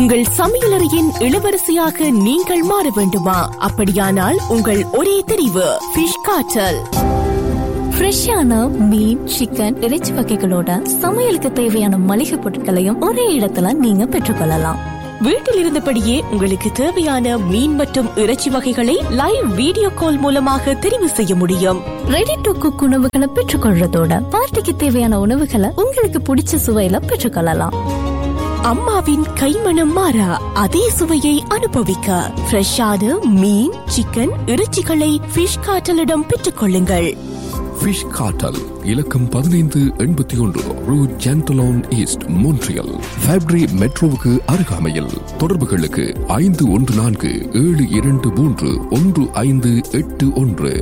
உங்கள் சமையலறையின் இளவரசியாக நீங்கள் மாற வேண்டுமா அப்படியானால் உங்கள் ஒரே தெரிவு ஃபிஷ் காய்ச்சல் ஃப்ரெஷ்ஷான மீன் சிக்கன் இறைச்சி வகைகளோட சமையலுக்கு தேவையான மளிகை பொருட்களையும் ஒரே இடத்துல நீங்க பெற்றுக்கொள்ளலாம் வீட்டில் இருந்தபடியே உங்களுக்கு தேவையான மீன் மற்றும் இறைச்சி வகைகளை லைவ் வீடியோ கால் மூலமாக தெரிவு செய்ய முடியும் ரெடி டு குக் உணவுகளை பெற்றுக்கொள்றதோட பார்ட்டிக்கு தேவையான உணவுகளை உங்களுக்கு பிடிச்ச சுவையில பெற்றுக்கொள்ளலாம் அம்மாவின் கைமணம் மாறா அதே சுவையை அனுபவிக்க ஃப்ரெஷ்ஷான மீன் சிக்கன் இறைச்சிகளை ஃபிஷ் காட்டலிடம் பெற்றுக்கொள்ளுங்கள் ஃபிஷ் காட்டல் இலக்கம் பதினைந்து எண்பத்தி ஒன்று ரூ ஜென்டலோன் ஈஸ்ட் மோன்ட்ரியல் ஃபேப்ரி மெட்ரோவுக்கு அருகாமையில் தொடர்புகளுக்கு ஐந்து ஒன்று நான்கு ஏழு இரண்டு மூன்று ஒன்று ஐந்து எட்டு ஒன்று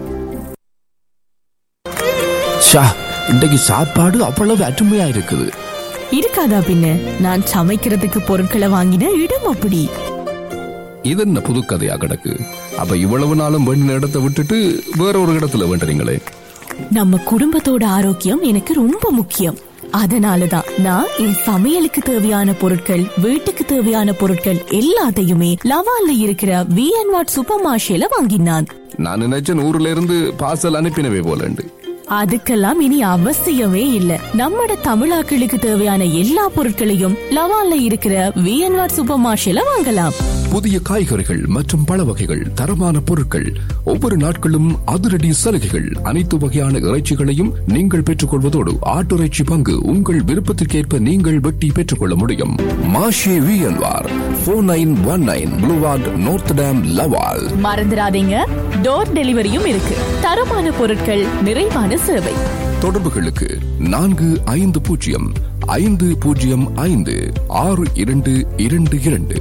ஷா இன்றைக்கு சாப்பாடு அவ்வளவு அருமையா இருக்குது இருக்காதா பின்ன நான் சமைக்கிறதுக்கு பொருட்களை வாங்கின இடம் அப்படி இது என்ன புது கதையா கிடக்கு அப்ப இவ்வளவு நாளும் வேண்டின இடத்தை விட்டுட்டு வேற ஒரு இடத்துல வேண்டுறீங்களே நம்ம குடும்பத்தோட ஆரோக்கியம் எனக்கு ரொம்ப முக்கியம் அதனாலதான் நான் என் சமையலுக்கு தேவையான பொருட்கள் வீட்டுக்கு தேவையான பொருட்கள் எல்லாத்தையுமே லவால்ல இருக்கிற வி அண்ட் வாட் சூப்பர் மார்ஷேல வாங்கினான் நான் நினைச்சேன் ஊர்ல இருந்து பார்சல் அனுப்பினவே போலண்டு அதுக்கெல்லாம் இனி அவசியமே இல்ல நம்மட தமிழாக்களுக்கு தேவையான எல்லா பொருட்களையும் லவால்ல இருக்கிற வி அண்ட் வாட் சூப்பர் மார்ஷேல வாங்கலாம் புதிய காய்கறிகள் மற்றும் பழ வகைகள் தரமான பொருட்கள் ஒவ்வொரு நாட்களும் அதிரடி சலுகைகள் அனைத்து வகையான இறைச்சிகளையும் நீங்கள் பெற்றுக்கொள்வதோடு ஆட்டுறைச்சி பங்கு உங்கள் விருப்பத்திற்கேற்ப நீங்கள் வெட்டி பெற்றுக்கொள்ள முடியும் மாஷே விஎல்வார் four nine one nine boulevard நோர்த் டேம் லவால் மறந்துடாதீங்க டோர் டெலிவரியும் இருக்கு தரமான பொருட்கள் நிறைவான சேவை தொடர்புகளுக்கு நான்கு ஐந்து பூஜ்ஜியம் ஐந்து பூஜ்ஜியம் ஐந்து ஆறு இரண்டு இரண்டு இரண்டு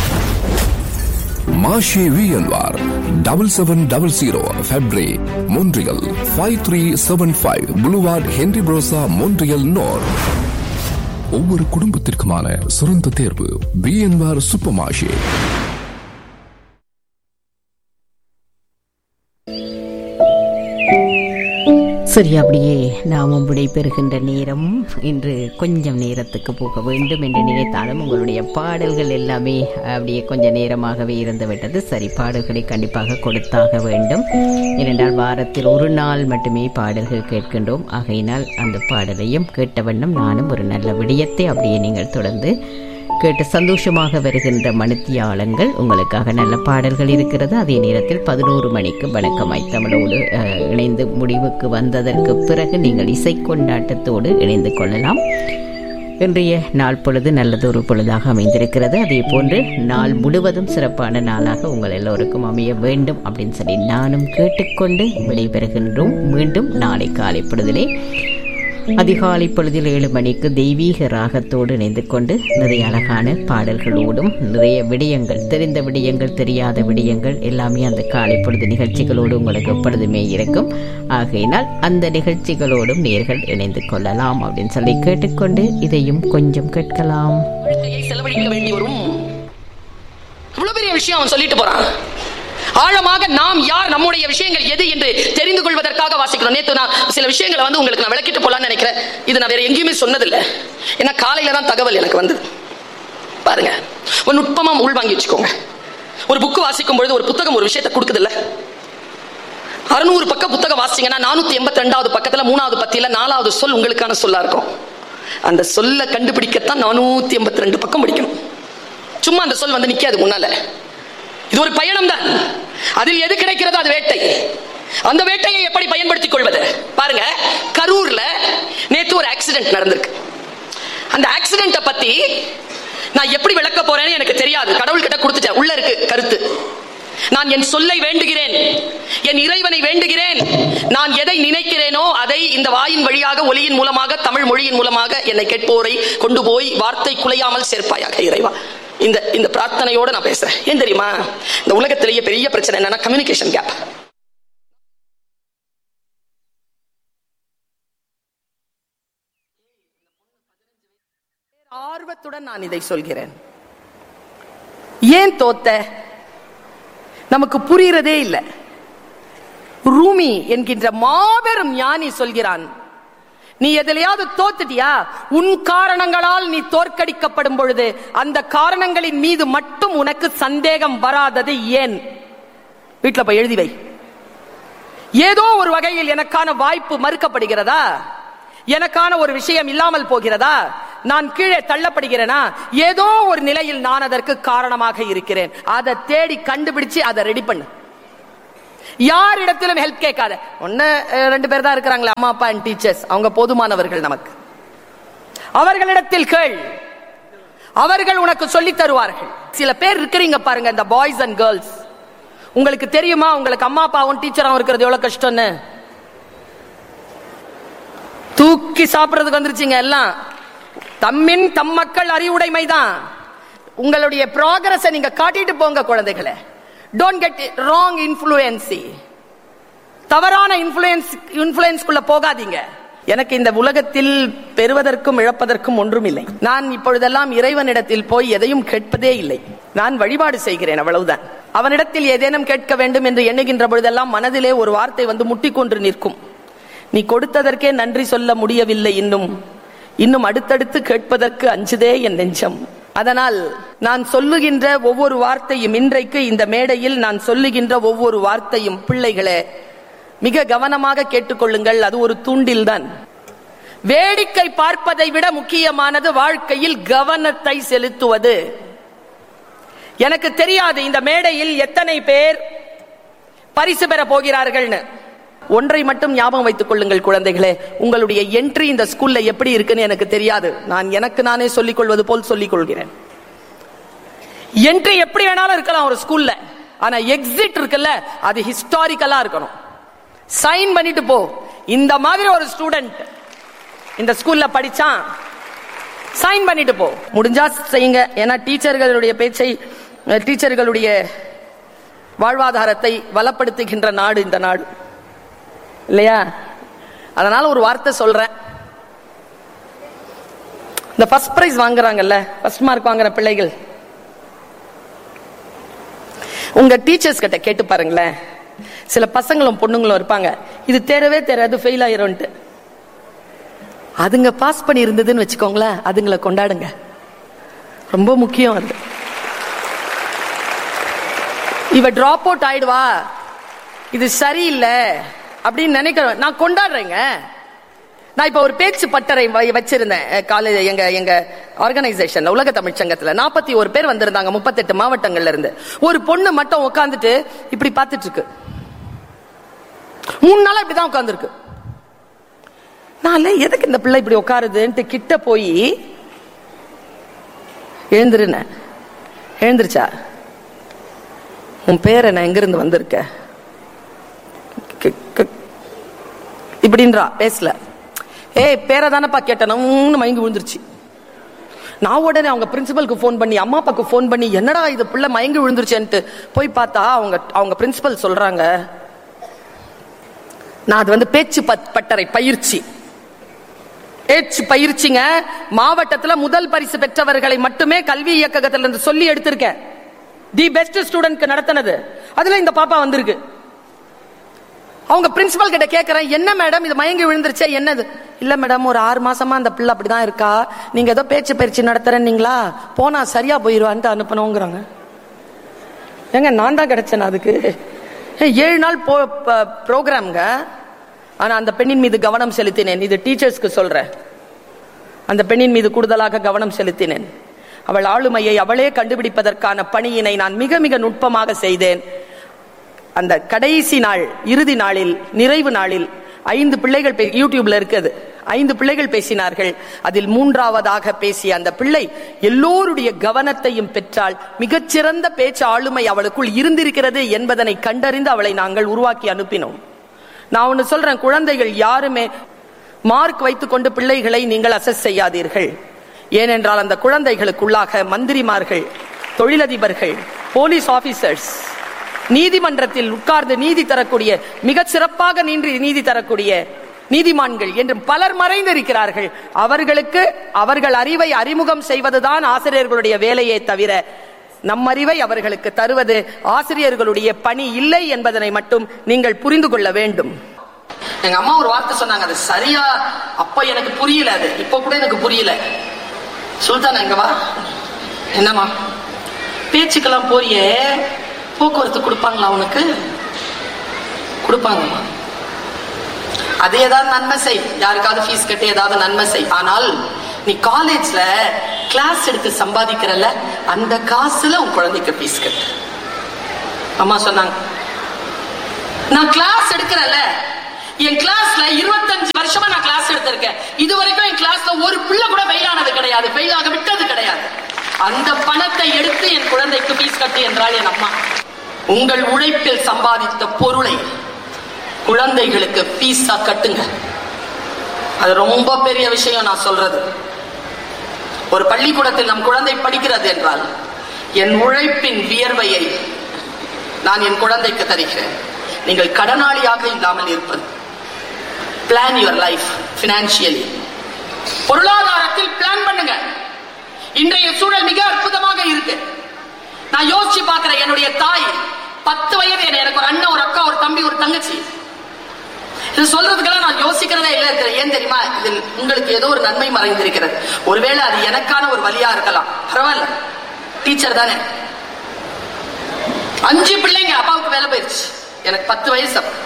மாஷே விஎல்வார் டபுள் செவன் டபுள் ஜீரோ ஃபெப்ரே Montreal five three seven five boulevard Henri Bourassa Montreal Nord ஒவ்வொரு குடும்பத்திற்குமான சிறந்த தேர்வு விஎன்ஆர் சூப்பர் மாஷே சரி அப்படியே நாமும் விடைபெறுகின்ற நேரம் இன்று கொஞ்சம் நேரத்துக்கு போக வேண்டும் என்று நினைத்தாலும் உங்களுடைய பாடல்கள் எல்லாமே அப்படியே கொஞ்ச நேரமாகவே இருந்து விட்டது சரி பாடல்களை கண்டிப்பாக கொடுத்தாக வேண்டும் ஏனென்றால் வாரத்தில் ஒரு நாள் மட்டுமே பாடல்கள் கேட்கின்றோம் ஆகையினால் அந்த பாடலையும் கேட்ட வண்ணம் நானும் ஒரு நல்ல விடயத்தை அப்படியே நீங்கள் தொடர்ந்து கேட்டு சந்தோஷமாக வருகின்ற மணித்தியாளங்கள் உங்களுக்காக நல்ல பாடல்கள் இருக்கிறது அதே நேரத்தில் பதினோரு மணிக்கு வணக்கமாய் தமிழோடு அஹ், இணைந்து முடிவுக்கு வந்ததற்கு பிறகு நீங்கள் இசை கொண்டாட்டத்தோடு இணைந்து கொள்ளலாம் இன்றைய நாள் பொழுது நல்லதொரு பொழுதாக அமைந்திருக்கிறது அதே போன்று நாள் முழுவதும் சிறப்பான நாளாக உங்கள் எல்லோருக்கும் அமைய வேண்டும் அப்படின்னு சொல்லி நானும் கேட்டுக்கொண்டு விடைபெறுகின்றோம் மீண்டும் நாளை காலை பொழுதிலே அதிகாலை பொழுதில் ஏழு மணிக்கு தெய்வீக ராகத்தோடு இணைந்து கொண்டு நிறைய அழகான பாடல்களோடும் நிறைய விடயங்கள் தெரிந்த விடயங்கள் தெரியாத விடயங்கள் எல்லாமே அந்த காலை பொழுது நிகழ்ச்சிகளோடு உங்களுக்கு எப்பொழுதுமே இருக்கும் ஆகையினால் அந்த நிகழ்ச்சிகளோடும் நேர்கள் இணைந்து கொள்ளலாம் அப்படின்னு சொல்லி கேட்டுக்கொண்டு இதையும் கொஞ்சம் கேட்கலாம் வாழ்க்கையை செலவழிக்க வேண்டி வரும் இவ்வளவு பெரிய விஷயம் அவன் சொல்லிட்டு போறான் ஆழமாக நாம் யார் நம்முடைய விஷயங்கள் எது என்று தெரிந்து கொள்வதற்காக வாசிக்கிறோம் நேத்து நான் சில விஷயங்களை வந்து உங்களுக்கு நான் விளக்கிட்டு போலாம்னு நினைக்கிறேன் இது நான் வேற எங்கேயுமே சொன்னதில்லை ஏன்னா காலையில தான் தகவல் எனக்கு வந்தது பாருங்க ஒரு நுட்பமா உள் வாங்கி வச்சுக்கோங்க ஒரு புக்கு வாசிக்கும் பொழுது ஒரு புத்தகம் ஒரு விஷயத்தை கொடுக்குதுல்ல அறுநூறு பக்கம் புத்தகம் வாசிங்கன்னா நானூத்தி எண்பத்தி ரெண்டாவது பக்கத்துல மூணாவது பத்தியில நாலாவது சொல் உங்களுக்கான சொல்லா இருக்கும் அந்த சொல்ல கண்டுபிடிக்கத்தான் நானூத்தி எண்பத்தி ரெண்டு பக்கம் படிக்கணும் சும்மா அந்த சொல் வந்து நிக்காது முன்னால இது ஒரு பயணம் தான் அதில் எது கிடைக்கிறதோ அது வேட்டை அந்த வேட்டையை எப்படி பயன்படுத்திக் கொள்வது பாருங்க கரூர்ல நேத்து ஒரு ஆக்சிடென்ட் நடந்திருக்கு அந்த ஆக்சிடென்ட்டை பத்தி நான் எப்படி விளக்க போறேன்னு எனக்கு தெரியாது கடவுள் கிட்ட கொடுத்துட்டேன் உள்ள இருக்கு கருத்து நான் என் சொல்லை வேண்டுகிறேன் என் இறைவனை வேண்டுகிறேன் நான் எதை நினைக்கிறேனோ அதை இந்த வாயின் வழியாக ஒளியின் மூலமாக தமிழ் மொழியின் மூலமாக என்னை கேட்போரை கொண்டு போய் வார்த்தை குலையாமல் சேர்ப்பாயாக இறைவா இந்த இந்த பிரார்த்தனையோட நான் பேசுறேன் ஏன் தெரியுமா இந்த உலகத்திலேயே பெரிய பிரச்சனை என்னன்னா கம்யூனிகேஷன் கேப் ஆர்வத்துடன் நான் இதை சொல்கிறேன் ஏன் தோத்த நமக்கு புரியறதே இல்லை ரூமி என்கின்ற மாபெரும் ஞானி சொல்கிறான் நீ எதிலையாவது தோத்துட்டியா உன் காரணங்களால் நீ தோற்கடிக்கப்படும் பொழுது அந்த காரணங்களின் மீது மட்டும் உனக்கு சந்தேகம் வராதது ஏன் வீட்டுல போய் எழுதி வை ஏதோ ஒரு வகையில் எனக்கான வாய்ப்பு மறுக்கப்படுகிறதா எனக்கான ஒரு விஷயம் இல்லாமல் போகிறதா நான் கீழே தள்ளப்படுகிறேனா ஏதோ ஒரு நிலையில் நான் அதற்கு காரணமாக இருக்கிறேன் அதை தேடி கண்டுபிடிச்சு அதை ரெடி பண்ணு யாரிடத்திலும் ஹெல்ப் கேட்காத ஒன்னு அஹ், ரெண்டு பேர் தான் இருக்கிறாங்களே அம்மா அப்பா அண்ட் டீச்சர்ஸ் அவங்க போதுமானவர்கள் நமக்கு அவர்களிடத்தில் கேள் அவர்கள் உனக்கு சொல்லித் தருவார்கள் சில பேர் இருக்கிறீங்க பாருங்க இந்த பாய்ஸ் அண்ட் கேர்ள்ஸ் உங்களுக்கு தெரியுமா உங்களுக்கு அம்மா அப்பாவும் டீச்சராகவும் இருக்கிறது எவ்வளவு கஷ்டம்னு தூக்கி சாப்பிடுறதுக்கு வந்துருச்சுங்க எல்லாம் தம்மின் தம் மக்கள் அறிவுடைமைதான் உங்களுடைய ப்ராக்ரஸை நீங்க காட்டிட்டு போங்க குழந்தைகளை டோன்ட் கெட் ராங் இன்ஃப்ளூயன்சி தவறான இன்ஃப்ளூயன்ஸ் இன்ஃப்ளூயன்ஸ்குள்ள போகாதீங்க எனக்கு இந்த உலகத்தில் பெறுவதற்கும் இழப்பதற்கும் ஒன்றும் இல்லை நான் இப்பொழுதெல்லாம் இறைவனிடத்தில் போய் எதையும் கேட்பதே இல்லை நான் வழிபாடு செய்கிறேன் அவ்வளவுதான் அவனிடத்தில் ஏதேனும் கேட்க வேண்டும் என்று எண்ணுகின்ற பொழுதெல்லாம் மனதிலே ஒரு வார்த்தை வந்து முட்டிக்கொண்டு நிற்கும் நீ கொடுத்ததற்கே நன்றி சொல்ல முடியவில்லை இன்னும் இன்னும் அடுத்தடுத்து கேட்பதற்கு அஞ்சுதே என் நெஞ்சம் அதனால் நான் சொல்லுகின்ற ஒவ்வொரு வார்த்தையும் இன்றைக்கு இந்த மேடையில் நான் சொல்லுகின்ற ஒவ்வொரு வார்த்தையும் பிள்ளைகளே மிக கவனமாக கேட்டுக்கொள்ளுங்கள் அது ஒரு தூண்டில்தான் வேடிக்கை பார்ப்பதை விட முக்கியமானது வாழ்க்கையில் கவனத்தை செலுத்துவது எனக்கு தெரியாது இந்த மேடையில் எத்தனை பேர் பரிசு பெற போகிறார்கள்னு ஒன்றை மட்டும் ஞாபகம் வைத்துக் கொள்ளுங்கள் குழந்தைகளே உங்களுடைய என்ட்ரி இந்த ஸ்கூல்ல எப்படி இருக்குன்னு எனக்கு தெரியாது நான் எனக்கு நானே சொல்லிக் கொள்வது போல் சொல்லிக் கொள்கிறேன் என்ட்ரி எப்படி வேணாலும் இருக்கலாம் ஒரு ஸ்கூல்ல ஆனா எக்ஸிட் இருக்குல்ல அது ஹிஸ்டாரிக்கலா இருக்கணும் சைன் பண்ணிட்டு போ இந்த மாதிரி ஒரு ஸ்டூடெண்ட் இந்த ஸ்கூல்ல படிச்சான் சைன் பண்ணிட்டு போ முடிஞ்சா செய்யுங்க ஏன்னா டீச்சர்களுடைய பேச்சை அஹ், டீச்சர்களுடைய வாழ்வாதாரத்தை வளப்படுத்துகின்ற நாடு இந்த நாடு இல்லையா அதனால ஒரு வார்த்தை சொல்றேன் இந்த ஃபர்ஸ்ட் பிரைஸ் வாங்குறாங்கல்ல ஃபர்ஸ்ட் மார்க் வாங்குற பிள்ளைகள் உங்க டீச்சர்ஸ் கிட்ட கேட்டு பாருங்களேன் சில பசங்களும் பொண்ணுங்களும் இருப்பாங்க இது தேரவே தெரியாது ஃபெயில் ஆயிரும்ட்டு அதுங்க பாஸ் பண்ணி இருந்ததுன்னு வச்சுக்கோங்களேன் அதுங்களை கொண்டாடுங்க ரொம்ப முக்கியம் அது இவ டிராப் அவுட் ஆயிடுவா இது சரியில்லை அப்படின்னு நினைக்கிறேன் நான் கொண்டாடுறேங்க நான் இப்ப ஒரு பேச்சு பட்டறை வை- வச்சிருந்தேன் காலேஜ் எங்க எங்க ஆர்கனைசேஷன்ல உலக தமிழ் சங்கத்துல நாற்பத்தி ஒரு பேர் வந்திருந்தாங்க முப்பத்தெட்டு மாவட்டங்கள்ல இருந்து ஒரு பொண்ணு மட்டும் உட்காந்துட்டு இப்படி பார்த்துட்டு இருக்கு மூணு நாளா இப்படிதான் உட்காந்துருக்கு நான் எதுக்கு இந்த பிள்ளை இப்படி உட்காருதுன்ட்டு கிட்ட போய் எழுந்திருன எழுந்திருச்சா உன் பேர் என்ன எங்கிருந்து வந்திருக்க கி- கி- இப்படின்றா பேசல ஏய் பேரை தானப்பா கேட்டேன் மயங்கி விழுந்துருச்சு நான் உடனே அவங்க பிரின்சிபலுக்கு ஃபோன் பண்ணி அம்மா அப்பாக்கு ஃபோன் பண்ணி என்னடா இது பிள்ளை மயங்கி விழுந்துருச்சேன்ட்டு போய் பார்த்தா அவங்க அவங்க பிரின்சிபல் சொல்றாங்க நான் அது வந்து பேச்சு பத்- பட்டறை பயிற்சி பேச்சு பயிற்சிங்க மாவட்டத்துல முதல் பரிசு பெற்றவர்களை மட்டுமே கல்வி இயக்ககத்துல இருந்து சொல்லி எடுத்திருக்கேன் தி பெஸ்ட் ஸ்டூடெண்ட்க்கு நடத்தினது அதுல இந்த பாப்பா வந்திருக்கு அவங்க பிரின்சிபல் கிட்ட கேக்குறேன் என்ன மேடம் இது மயங்கி விழுந்துருச்சே என்னது இல்ல மேடம் ஒரு ஆறு மாசமா அந்த பிள்ளை அப்படிதான் இருக்கா நீங்க ஏதோ பேச்சு பயிற்சி நடத்துறேன்னீங்களா போனா சரியா போயிருவான்ட்டு அனுப்பணுங்கிறாங்க ஏங்க நான் தான் கிடைச்சேன் அதுக்கு ஏய், ஏழு நாள் போ ப்ரோக்ராம்ங்க ஆனா அந்த பெண்ணின் மீது கவனம் செலுத்தினேன் இது டீச்சர்ஸ்க்கு சொல்றேன் அந்த பெண்ணின் மீது கூடுதலாக கவனம் செலுத்தினேன் அவள் ஆளுமையை அவளே கண்டுபிடிப்பதற்கான பணியினை நான் மிக மிக நுட்பமாக செய்தேன் அந்த கடைசி நாள் இறுதி நாளில் நிறைவு நாளில் ஐந்து பிள்ளைகள் பே- யூடியூப்ல இருக்குது ஐந்து பிள்ளைகள் பேசினார்கள் அதில் மூன்றாவதாக பேசிய அந்த பிள்ளை எல்லோருடைய கவனத்தையும் பெற்றால் மிகச்சிறந்த பேச்சு ஆளுமை அவளுக்குள் இருந்திருக்கிறது என்பதனை கண்டறிந்து அவளை நாங்கள் உருவாக்கி அனுப்பினோம் நான் ஒன்னு சொல்றேன் குழந்தைகள் யாருமே மார்க் வைத்துக்கொண்டு பிள்ளைகளை நீங்கள் அசஸ் செய்யாதீர்கள் ஏனென்றால் அந்த குழந்தைகளுக்குள்ளாக மந்திரிமார்கள் தொழிலதிபர்கள் போலீஸ் ஆபீசர்ஸ் நீதிமன்றத்தில் உட்கார்ந்து நீதி தரக்கூடிய மிகச் சிறப்பாக நீதி நீதி தரக்கூடிய நீதிமான்கள் என்று பலர் மறைந்திருக்கிறார்கள் அவர்களுக்கு அவர்கள் அறிவை அறிமுகம் செய்வதுதான் ஆசிரியர்களுடைய வேலையே தவிர நம் அறிவை அவர்களுக்கு தருவது ஆசிரியர்களுடைய பணி இல்லை என்பதனை மட்டும் நீங்கள் புரிந்து கொள்ள வேண்டும் எங்க அம்மா ஒரு வார்த்தை சொன்னாங்க அது சரியா அப்ப எனக்கு புரியல அது இப்ப கூட எனக்கு புரியல சுல்தான் எங்க வா என்னம்மா பேச்சுக்கெல்லாம் போறியே போக்குவரத்து கொடுப்பாங்களா உனக்கு கொடுப்பாங்கம்மா அது ஏதாவது நன்மை செய் யாருக்காவது ஃபீஸ் கட்டி ஏதாவது நன்மை செய் ஆனால் நீ காலேஜ்ல கிளாஸ் எடுத்து சம்பாதிக்கிறல்ல அந்த காசுல உன் குழந்தைக்கு ஃபீஸ் கட்டு அம்மா சொன்னாங்க நான் கிளாஸ் எடுக்கிறேன்ல என் கிளாஸ்ல இருபத்தஞ்சு வருஷமா நான் கிளாஸ் எடுத்திருக்கேன் இது வரைக்கும் என் கிளாஸ்ல ஒரு பிள்ளை கூட ஃபெயில் ஆனது கிடையாது ஃபெயில் ஆக விட்டது கிடையாது அந்த பணத்தை எடுத்து என் குழந்தைக்கு ஃபீஸ் கட்டு என்றால் என் அம்மா உங்கள் உழைப்பில் சம்பாதித்த பொருளை குழந்தைகளுக்கு ஃபீஸா கட்டுங்க அது ரொம்ப பெரிய விஷயம் நான் சொல்றது ஒரு பள்ளிக்கூடத்தில் நம் குழந்தை படிக்கிறது என்றால் என் உழைப்பின் வியர்வையை நான் என் குழந்தைக்கு தருகிறேன் நீங்கள் கடனாளியாக இல்லாமல் இருப்பது பிளான் யுவர் லைஃப் பினான்சியலி பொருளாதாரத்தில் பிளான் பண்ணுங்க இன்றைய சூழல் மிக அற்புதமாக இருக்கு நான் யோசிச்சு பார்க்கிறேன் என்னுடைய தாய் பத்து வயது என்ன எனக்கு ஒரு அண்ணன் ஒரு அக்கா ஒரு தம்பி ஒரு தங்கச்சி இது சொல்றதுக்கெல்லாம் நான் யோசிக்கிறதே இல்லை தெரி- ஏன் தெரியுமா இதில் உங்களுக்கு ஏதோ ஒரு நன்மை மறைந்திருக்கிறது ஒருவேளை அது எனக்கான ஒரு வழியா இருக்கலாம் பரவாயில்ல டீச்சர் தானே அஞ்சு பிள்ளைங்க அப்பாவுக்கு வேலை போயிருச்சு எனக்கு பத்து வயசு அப்ப.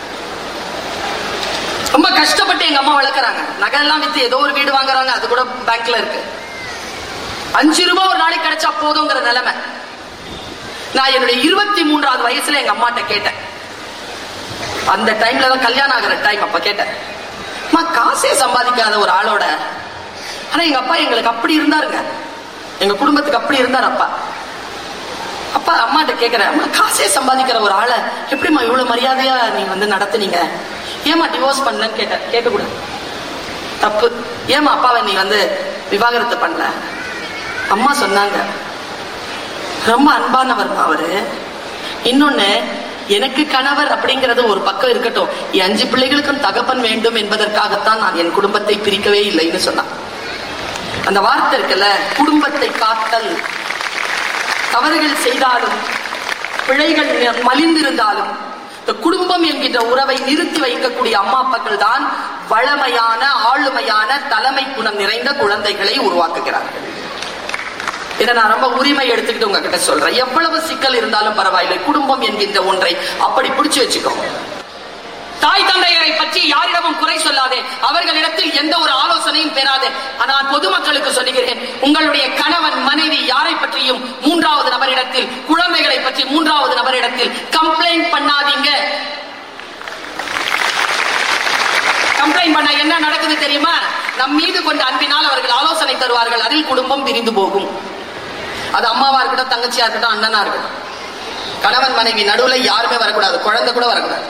ரொம்ப கஷ்டப்பட்டு எங்க அம்மா வளர்க்குறாங்க நகை எல்லாம் வித்து ஏதோ ஒரு வீடு வாங்குறாங்க அது கூட பேங்க்ல இருக்கு அஞ்சு ரூபாய் ஒரு நாளைக்கு கிடைச்சா போதுங்கிற நிலைமை நான் என்னுடைய இருபத்தி மூன்றாவது வயசுல எங்க அம்மாட்ட கேட்டேன் அந்த டைம்ல தான் கல்யாணம் ஆகிற டைம் அப்ப கேட்டேன் அம்மா காசே சம்பாதிக்காத ஒரு ஆளோட ஆனா எங்க அப்பா எங்களுக்கு அப்படி இருந்தாருங்க எங்க குடும்பத்துக்கு அப்படி இருந்தார் அப்பா அப்பா அம்மாட்ட கேக்குறேன் அம்மா காசே சம்பாதிக்கிற ஒரு ஆளை எப்படிம்மா இவ்வளவு மரியாதையா நீ வந்து நடத்துனீங்க ஏமா டிவோர்ஸ் பண்ணலன்னு கேட்டேன் கேட்கக்கூடாது தப்பு ஏமா அப்பாவை நீ வந்து விவாகரத்து பண்ணல அம்மா சொன்னாங்க ரொம்ப அன்பானவர் அவரு இன்னொன்னு எனக்கு கணவர் அப்படிங்கிறது ஒரு பக்கம் இருக்கட்டும் என் அஞ்சு பிள்ளைகளுக்கும் தகப்பன் வேண்டும் என்பதற்காகத்தான் நான் என் குடும்பத்தை பிரிக்கவே இல்லைன்னு சொன்னான் அந்த வார்த்தை இருக்குல்ல குடும்பத்தை காத்தல் தவறுகள் செய்தாலும் பிழைகள் நி- மலிந்திருந்தாலும் இந்த குடும்பம் என்கின்ற உறவை நிறுத்தி வைக்கக்கூடிய அம்மா அப்பாக்கள் தான் வளமையான ஆளுமையான தலைமை குணம் நிறைந்த குழந்தைகளை உருவாக்குகிறார்கள் இதை நான் ரொம்ப உரிமை எடுத்துக்கிட்டு உங்ககிட்ட சொல்றேன் எவ்வளவு சிக்கல் இருந்தாலும் பரவாயில்லை குடும்பம் என்கின்ற ஒன்றை அப்படி பிடிச்சு வச்சுக்கோ தாய் தந்தையரை பற்றி யாரிடமும் குறை சொல்லாதே அவர்களிடத்தில் எந்த ஒரு ஆலோசனையும் பெறாதே ஆனால் பொதுமக்களுக்கு சொல்லுகிறேன் உங்களுடைய கணவன் மனைவி யாரை பற்றியும் மூன்றாவது நபரிடத்தில் குழந்தைகளை பற்றி மூன்றாவது நபரிடத்தில் கம்ப்ளைண்ட் பண்ணாதீங்க கம்ப்ளைண்ட் பண்ண என்ன நடக்குது தெரியுமா நம் மீது கொண்ட அன்பினால் அவர்கள் ஆலோசனை தருவார்கள் அதில் குடும்பம் பிரிந்து போகும் அது அம்மாவா இருக்கட்டும் தங்கச்சியா இருக்கட்டும் அண்ணனா இருக்கட்டும் கணவன் மனைவி நடுவுல யாருமே வரக்கூடாது குழந்தை கூட வரக்கூடாது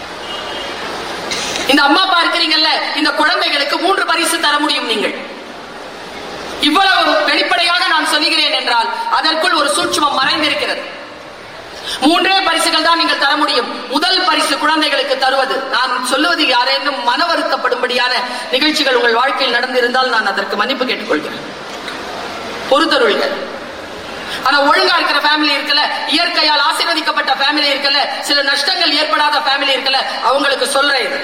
இந்த அம்மா அப்பா இருக்கிறீங்கல்ல இந்த குழந்தைகளுக்கு மூன்று பரிசு தர முடியும் நீங்கள் இவ்வளவு வெளிப்படையாக நான் சொல்லுகிறேன் என்றால் அதற்குள் ஒரு சூட்சுமம் மறைந்திருக்கிறது மூன்றே பரிசுகள் தான் நீங்கள் தர முடியும் முதல் பரிசு குழந்தைகளுக்கு தருவது நான் சொல்லுவதில் யாரேனும் மன வருத்தப்படும்படியான நிகழ்ச்சிகள் உங்கள் வாழ்க்கையில் நடந்திருந்தால் நான் அதற்கு மன்னிப்பு கேட்டுக்கொள்கிறேன் பொறுத்தருள்கள் ஆனா ஒழுங்கா இருக்கிற ஃபேமிலி இருக்கல இயற்கையால் ஆசீர்வதிக்கப்பட்ட ஃபேமிலி இருக்கல சில நஷ்டங்கள் ஏற்படாத ஃபேமிலி இருக்கல அவங்களுக்கு சொல்றேன் இது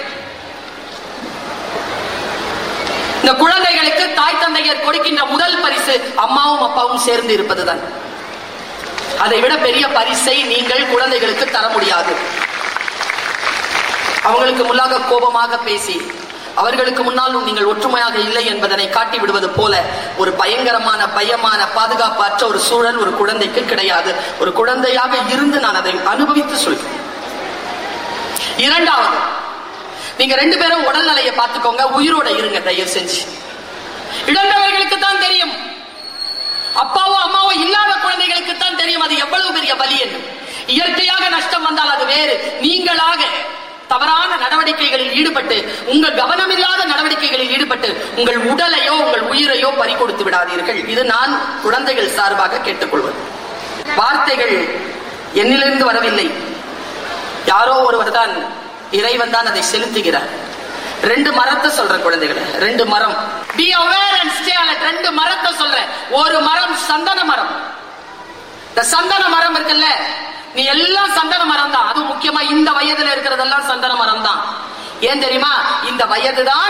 இந்த குழந்தைகளுக்கு தாய் தந்தையர் கொடுக்கின்ற முதல் பரிசு அம்மாவும் அப்பாவும் சேர்ந்து இருப்பதுதான் அதை விட பெரிய பரிசை நீங்கள் குழந்தைகளுக்கு தர முடியாது அவங்களுக்கு முன்னாக கோபமாக பேசி அவர்களுக்கு முன்னாலும் நீங்கள் ஒற்றுமையாக இல்லை என்பதனை காட்டி விடுவது போல ஒரு பயங்கரமான பயமான பாதுகாப்பற்ற ஒரு சூழல் ஒரு குழந்தைக்கு கிடையாது ஒரு குழந்தையாக இருந்து நான் அதை அனுபவித்து சொல்கிறேன் இரண்டாவது நீங்க ரெண்டு பேரும் உடல்நிலையை பார்த்துக்கோங்க உயிரோட இருங்க தயவு செஞ்சு இழந்தவர்களுக்கு தான் தெரியும் அப்பாவோ அம்மாவோ இல்லாத குழந்தைகளுக்கு தான் தெரியும் அது எவ்வளவு பெரிய வலி என்று இயற்கையாக நஷ்டம் வந்தால் அது வேறு நீங்களாக தவறான நடவடிக்கைகளில் ஈடுபட்டு உங்கள் கவனமில்லாத நடவடிக்கைகளில் ஈடுபட்டு உங்கள் உடலையோ உங்கள் உயிரையோ பறி கொடுத்து விடாதீர்கள் இது நான் குழந்தைகள் சார்பாக கேட்டுக்கொள்வது வார்த்தைகள் என்னிலிருந்து வரவில்லை யாரோ ஒருவர் தான் இறைவன் தான் அதை செலுத்துகிறார் ரெண்டு மரத்தை சொல்ற குழந்தைகளை ரெண்டு மரம் be aware and stay alert ரெண்டு மரத்தை சொல்றேன் ஒரு மரம் சந்தன மரம் இந்த சந்தன மரம் இருக்குல்ல நீ எல்லாம் சந்தன மரம் தான் அதுவும் முக்கியமா இந்த வயதுல இருக்கிறதெல்லாம் சந்தன மரம் தான் ஏன் தெரியுமா இந்த வயதுதான்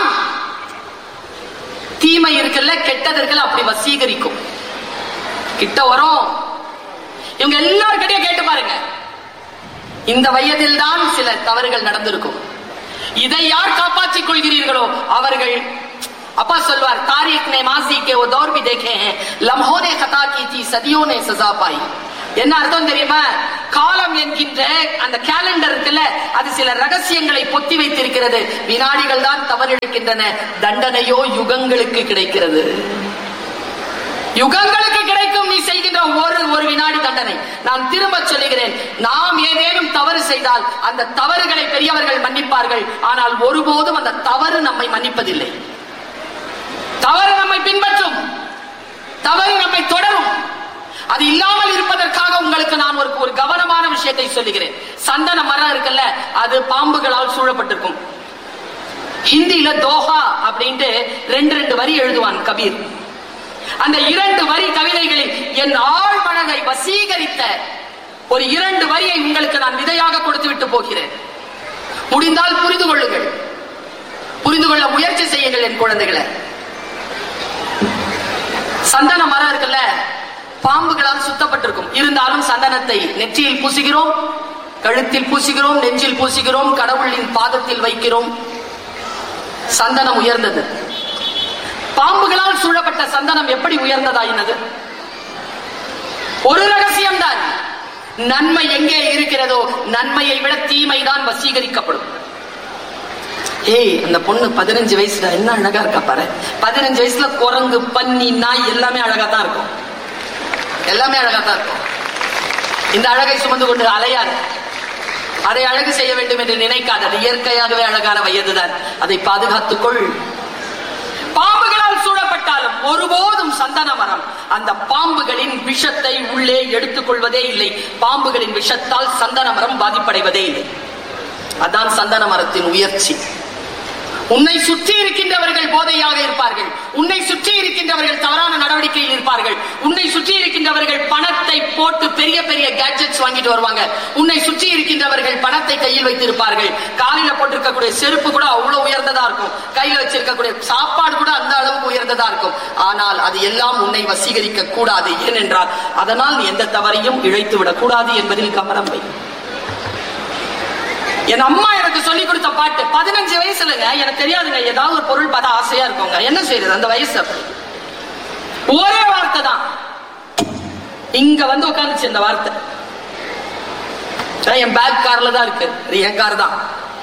தீமை இருக்குல்ல கெட்டது இருக்குல்ல அப்படி வசீகரிக்கும் கிட்ட வரும் இவங்க எல்லார்கிட்டயும் கேட்டு பாருங்க இந்த வயதில் தான் சில தவறுகள் நடந்திருக்கும் இதை யார் காப்பாற்றிக் கொள்கிறீர்களோ அவர்கள் அப்பா சொல்வார் தாரிக் ने मासी के वो दौर भी देखे हैं लम्हों ने खता की थी सदियों ने सजा पाई என்ன அர்த்தம் தெரியுமா காலம் என்கின்ற அந்த கேலண்டர் இருக்குல்ல அது சில ரகசியங்களை பொத்தி வைத்திருக்கிறது வினாடிகள் தான் தவறிழைக்கின்றன தண்டனையோ யுகங்களுக்கு கிடைக்கிறது யுகங்களுக்கு கிடைக்கும் நீ செய்கின்ற ஒரு ஒரு வினாடி தண்டனை நான் திரும்ப சொல்லுகிறேன் நாம் ஏதேனும் தவறு செய்தால் அந்த தவறுகளை பெரியவர்கள் மன்னிப்பார்கள் ஆனால் ஒருபோதும் அந்த தவறு நம்மை மன்னிப்பதில்லை தவறு நம்மை பின்பற்றும் தவறு நம்மை தொடரும் அது இல்லாமல் இருப்பதற்காக உங்களுக்கு நான் ஒரு ஒரு கவனமான விஷயத்தை சொல்லுகிறேன் சந்தன மரம் இருக்குல்ல அது பாம்புகளால் சூழப்பட்டிருக்கும் ஹிந்தியில தோஹா அப்படின்ட்டு ரெண்டு ரெண்டு வரி எழுதுவான் கபீர் அந்த இரண்டு வரி கவிதைகளில் என் ஆழ் மனதை வசீகரித்த ஒரு இரண்டு வரியை உங்களுக்கு நான் விதையாக கொடுத்து விட்டு போகிறேன் முடிந்தால் புரிந்து கொள்ளுங்கள் புரிந்து கொள்ள முயற்சி செய்யுங்கள் என் குழந்தைகளை சந்தன மரம் இருக்குல்ல பாம்புகளால் சுத்தப்பட்டிருக்கும் இருந்தாலும் சந்தனத்தை நெற்றியில் பூசுகிறோம் கழுத்தில் பூசுகிறோம் நெஞ்சில் பூசுகிறோம் கடவுளின் பாதத்தில் வைக்கிறோம் சந்தனம் உயர்ந்தது பாம்புகளால் சூழப்பட்ட சந்தனம் எப்படி உயர்ந்ததாயினது ஒரு ரகசியம் தான் நன்மை எங்கே இருக்கிறதோ நன்மையை விட தீமைதான் வசீகரிக்கப்படும் ஏய் அந்த பொண்ணு பதினஞ்சு வயசுல என்ன அழகா இருக்கா பாரு பதினஞ்சு வயசுல குரங்கு பன்னி நாய் எல்லாமே அழகா தான் இருக்கும் எல்லாமே அழகா தான் இருக்கும் இந்த அழகை சுமந்து கொண்டு அலையாது அதை அழகு செய்ய வேண்டும் என்று நினைக்காது அது இயற்கையாகவே அழகான வயதுதான் அதை பாதுகாத்துக்கொள் பாம்புகளால் சூழப்பட்டாலும் ஒருபோதும் சந்தன மரம் அந்த பாம்புகளின் விஷத்தை உள்ளே எடுத்துக் கொள்வதே இல்லை பாம்புகளின் விஷத்தால் சந்தன மரம் பாதிப்படைவதே இல்லை அதான் சந்தன மரத்தின் உயர்ச்சி உன்னை சுற்றி இருக்கின்றவர்கள் போதையாக இருப்பார்கள் உன்னை சுற்றி இருக்கின்றவர்கள் தவறான நடவடிக்கையில் இருப்பார்கள் உன்னை சுற்றி இருக்கின்றவர்கள் பணத்தை போட்டு பெரிய பெரிய கேட்ஜெட்ஸ் வாங்கிட்டு வருவாங்க உன்னை சுற்றி இருக்கின்றவர்கள் பணத்தை கையில் வைத்திருப்பார்கள் காலில போட்டிருக்கக்கூடிய செருப்பு கூட அவ்வளவு உயர்ந்ததா இருக்கும் கையில வச்சிருக்கக்கூடிய சாப்பாடு கூட அந்த அளவுக்கு உயர்ந்ததா இருக்கும் ஆனால் அது எல்லாம் உன்னை வசீகரிக்க கூடாது ஏனென்றால் அதனால் நீ எந்த தவறையும் இழைத்து விடக் கூடாது என்பதில் கவனம் வை என் அம்மா எனக்கு சொல்லி கொடுத்த பாட்டு பதினஞ்சு வயசுலங்க எனக்கு தெரியாதுங்க ஏதாவது ஒரு பொருள் பார்த்தா ஆசையா இருக்குங்க என்ன செய்யறது அந்த வயசு அப்படி ஒரே வார்த்தை தான் இங்க வந்து உட்காந்துச்சு இந்த வார்த்தை அதான் என் பேக் கார்ல தான் இருக்கு இது என் கார் தான்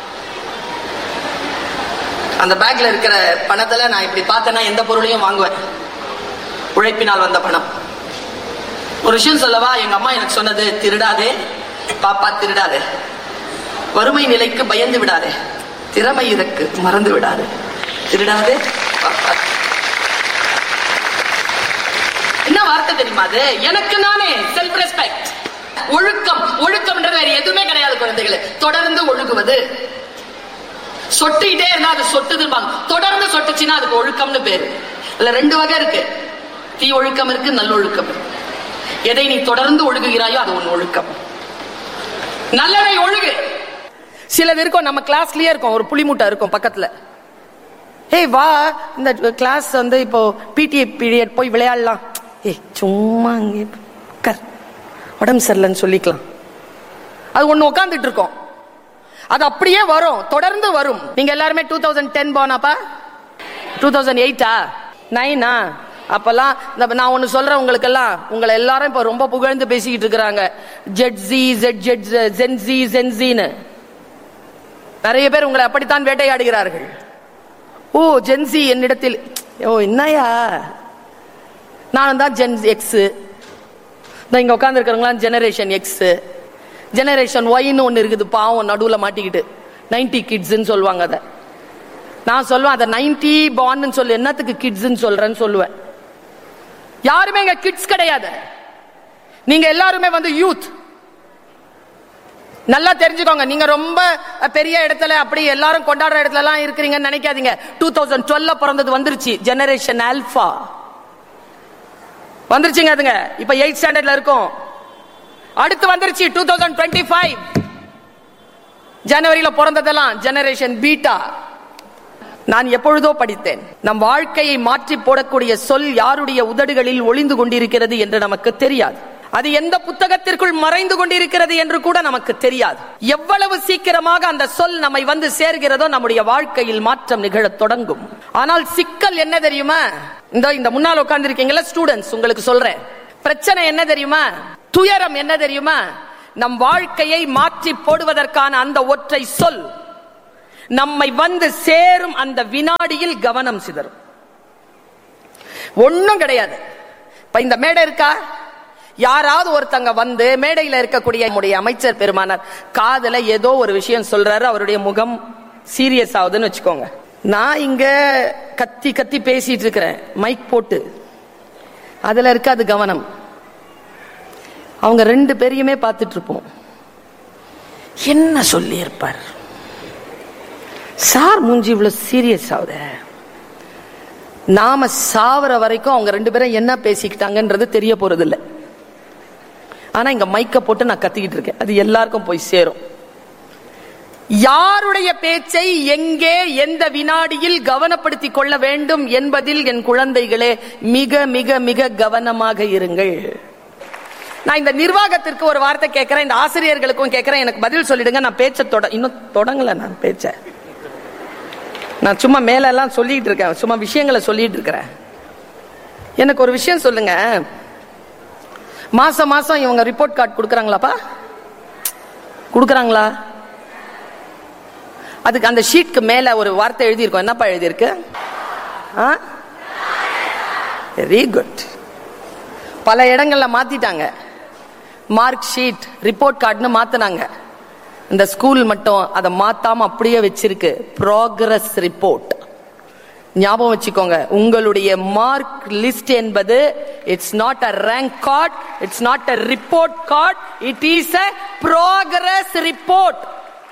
அந்த பேக்ல இருக்கிற பணத்துல நான் இப்படி பார்த்தேன்னா எந்த பொருளையும் வாங்குவேன் உழைப்பினால் வந்த பணம் ஒரு விஷயம் சொல்லவா எங்க அம்மா எனக்கு சொன்னது திருடாதே பாப்பா திருடாதே வறுமை நிலைக்கு பயந்து விடாதே திறமை இதற்கு மறந்து விடாதே திருடாதே பாப்பா. என்ன வார்த்தை தெரியுமா அது எனக்கு நானே செல்ஃப் ரெஸ்பெக்ட் ஒழுக்கம் ஒழுக்கம்ன்றது வேற எதுவுமே கிடையாது குழந்தைகளே தொடர்ந்து ஒழுகுவது சொட்டிக்கிட்டே இருந்தா அது சொட்டுதும்பாங்க தொடர்ந்து சொட்டுச்சுன்னா அதுக்கு ஒழுக்கம்னு பேரு இல்ல ரெண்டு வகை இருக்கு தீ ஒழுக்கம் இருக்கு நல்லொழுக்கம் இருக்கு எதை நீ தொடர்ந்து ஒழுகுகிறாயோ அது உன் ஒழுக்கம் நல்லதை ஒழுகு சிலது இருக்கும் நம்ம கிளாஸ்லயே இருக்கும் ஒரு புளிமூட்டை இருக்கும் பக்கத்துல ஏய் வா இந்த கிளாஸ் வந்து இப்போ பிடிஏ பீரியட் போய் விளையாடலாம் ஏய் சும்மா அங்கே உட்கார் உடம்பு சரியில்லைன்னு சொல்லிக்கலாம் அது ஒண்ணு உட்காந்துட்டு இருக்கோம் அது அப்படியே வரும் தொடர்ந்து வரும் நீங்க எல்லாருமே டூ தௌசண்ட் டென் போனாப்பா டூ தௌசண்ட் எயிட்டா நைனா அப்பெல்லாம் இந்த நான் ஒன்னு சொல்றேன் உங்களுக்கெல்லாம் உங்களை எல்லாரும் இப்ப ரொம்ப புகழ்ந்து பேசிக்கிட்டு இருக்கிறாங்க Z G Z Z gen G gen ஜின்னு நிறைய பேர் உங்களை அப்படித்தான் வேட்டையாடுகிறார்கள் ஓ ஜென்சி என்னிடத்தில் ஓ என்னையா நான் தான் ஜென் எக்ஸ் இங்க உட்கார்ந்து இருக்கிறவங்களாம் ஜெனரேஷன் எக்ஸ் ஜெனரேஷன் ஒய்னு ஒன்று இருக்குது பாவம் நடுவில் மாட்டிக்கிட்டு நைன்டி கிட்ஸ்ன்னு சொல்லுவாங்க அதை நான் சொல்லுவேன் அதை நைன்டி பான்னு சொல்லு என்னத்துக்கு கிட்ஸ்ன்னு சொல்றேன்னு சொல்லுவேன் யாருமே இங்க கிட்ஸ் கிடையாது நீங்க எல்லாருமே வந்து யூத் நல்லா தெரிஞ்சுக்கோங்க நீங்க ரொம்ப பெரிய இடத்துல அப்படி எல்லாரும் கொண்டாடுற இடத்துல எல்லாம் இருக்கிறீங்கன்னு நினைக்காதீங்க டூ தௌசண்ட் டுவெல்ல பிறந்தது வந்துருச்சு ஜெனரேஷன் ஆல்பா வந்துருச்சுங்க அதுங்க இப்ப எயிட் ஸ்டாண்டர்ட்ல இருக்கும் அடுத்து வந்துருச்சு டூ தௌசண்ட் டுவெண்ட்டி ஃபைவ் ஜனவரியில பிறந்ததெல்லாம் ஜெனரேஷன் பீட்டா நான் எப்பொழுதோ படித்தேன் நம் வாழ்க்கையை மாற்றி போடக்கூடிய சொல் யாருடைய உதடுகளில் ஒளிந்து கொண்டிருக்கிறது என்று நமக்கு தெரியாது அது எந்த புத்தகத்திற்குள் மறைந்து கொண்டிருக்கிறது என்று கூட நமக்கு தெரியாது எவ்வளவு சீக்கிரமாக அந்த சொல் நம்மை வந்து சேர்கிறதோ நம்முடைய வாழ்க்கையில் மாற்றம் நிகழத் தொடங்கும் ஆனால் சிக்கல் என்ன தெரியுமா இந்த இந்த முன்னால் உட்கார்ந்து இருக்கீங்களா ஸ்டூடெண்ட்ஸ் உங்களுக்கு சொல்றேன் பிரச்சனை என்ன தெரியுமா துயரம் என்ன தெரியுமா நம் வாழ்க்கையை மாற்றி போடுவதற்கான அந்த ஒற்றை சொல் நம்மை வந்து சேரும் அந்த வினாடியில் கவனம் சிதறும் ஒண்ணும் கிடையாது இப்ப இந்த மேடை இருக்கா யாராவது ஒருத்தங்க வந்து மேடையில இருக்கக்கூடிய நம்முடைய அமைச்சர் பெருமானார் காதல ஏதோ ஒரு விஷயம் சொல்றாரு அவருடைய முகம் சீரியஸ் ஆகுதுன்னு வச்சுக்கோங்க நான் இங்க கத்தி கத்தி பேசிட்டு இருக்கிறேன் மைக் போட்டு அதுல இருக்காது கவனம் அவங்க ரெண்டு பேரையுமே பார்த்துட்டு இருப்போம் என்ன சொல்லி இருப்பார் சார் மூஞ்சி இவ்வளவு சீரியஸ் ஆகுத நாம சாவர வரைக்கும் அவங்க ரெண்டு பேரும் என்ன பேசிக்கிட்டாங்கன்றது தெரிய போறது இல்ல ஆனா இங்க மைக்க போட்டு நான் கத்திக்கிட்டு இருக்கேன் அது எல்லாருக்கும் போய் சேரும் யாருடைய பேச்சை எங்கே எந்த வினாடியில் கவனப்படுத்திக் கொள்ள வேண்டும் என்பதில் என் குழந்தைகளே மிக மிக மிக கவனமாக இருங்கள் நான் இந்த நிர்வாகத்திற்கு ஒரு வார்த்தை கேட்கிறேன் இந்த ஆசிரியர்களுக்கும் கேட்கிறேன் எனக்கு பதில் சொல்லிடுங்க நான் பேச்ச தொட இன்னும் தொடங்கல நான் பேச்ச நான் சும்மா மேல எல்லாம் சொல்லிட்டு இருக்கேன் சும்மா விஷயங்களை சொல்லிட்டு இருக்கிறேன் எனக்கு ஒரு விஷயம் சொல்லுங்க மாசம் மாசம் இவங்க ரிப்போர்ட் கார்டு கொடுக்குறாங்களாப்பா கொடுக்குறாங்களா அதுக்கு அந்த ஷீட்க்கு மேல ஒரு வார்த்தை எழுதியிருக்கோம் என்னப்பா எழுதியிருக்கு வெரி குட் பல இடங்கள்ல மாத்திட்டாங்க மார்க் ஷீட் ரிப்போர்ட் கார்டுன்னு மாத்தினாங்க இந்த ஸ்கூல் மட்டும் அதை மாத்தாம அப்படியே வச்சிருக்கு ப்ராக்ரஸ் ரிப்போர்ட் ஞாபகம் வச்சுக்கோங்க உங்களுடைய மார்க் லிஸ்ட் என்பது it's not a rank card it's not a report card it is a progress report